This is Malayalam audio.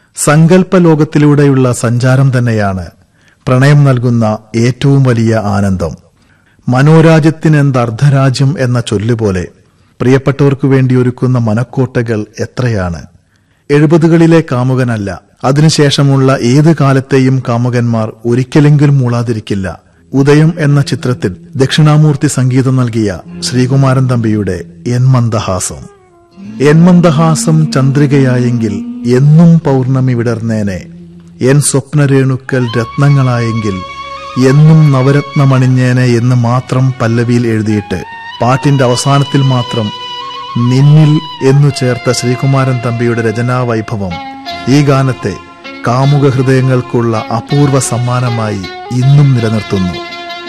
സങ്കല്പ ലോകത്തിലൂടെയുള്ള സഞ്ചാരം തന്നെയാണ് പ്രണയം നൽകുന്ന ഏറ്റവും വലിയ ആനന്ദം മനോരാജ്യത്തിനെന്തർദ്ധരാജ്യം എന്ന ചൊല്ലുപോലെ പ്രിയപ്പെട്ടവർക്കു വേണ്ടി ഒരുക്കുന്ന മനക്കോട്ടകൾ എത്രയാണ് എഴുപതുകളിലെ കാമുകനല്ല അതിനുശേഷമുള്ള ഏത് കാലത്തെയും കാമുകന്മാർ ഒരിക്കലെങ്കിലും മൂളാതിരിക്കില്ല ഉദയം എന്ന ചിത്രത്തിൽ ദക്ഷിണാമൂർത്തി സംഗീതം നൽകിയ ശ്രീകുമാരൻ തമ്പിയുടെ എൻ മന്ദഹാസം എൻ മന്ദഹാസം ചന്ദ്രികയായെങ്കിൽ എന്നും പൗർണമി വിടർന്നേനെ എൻ സ്വപ്നരേണുക്കൾ രത്നങ്ങളായെങ്കിൽ എന്നും നവരത്നമണിഞ്ഞേനെ എന്ന് മാത്രം പല്ലവിയിൽ എഴുതിയിട്ട് പാട്ടിന്റെ അവസാനത്തിൽ മാത്രം നിന്നിൽ എന്നു ചേർത്ത ശ്രീകുമാരൻ തമ്പിയുടെ രചനാവൈഭവം ഈ ഗാനത്തെ കാമുക ഹൃദയങ്ങൾക്കുള്ള അപൂർവ സമ്മാനമായി ഇന്നും നിലനിർത്തുന്നു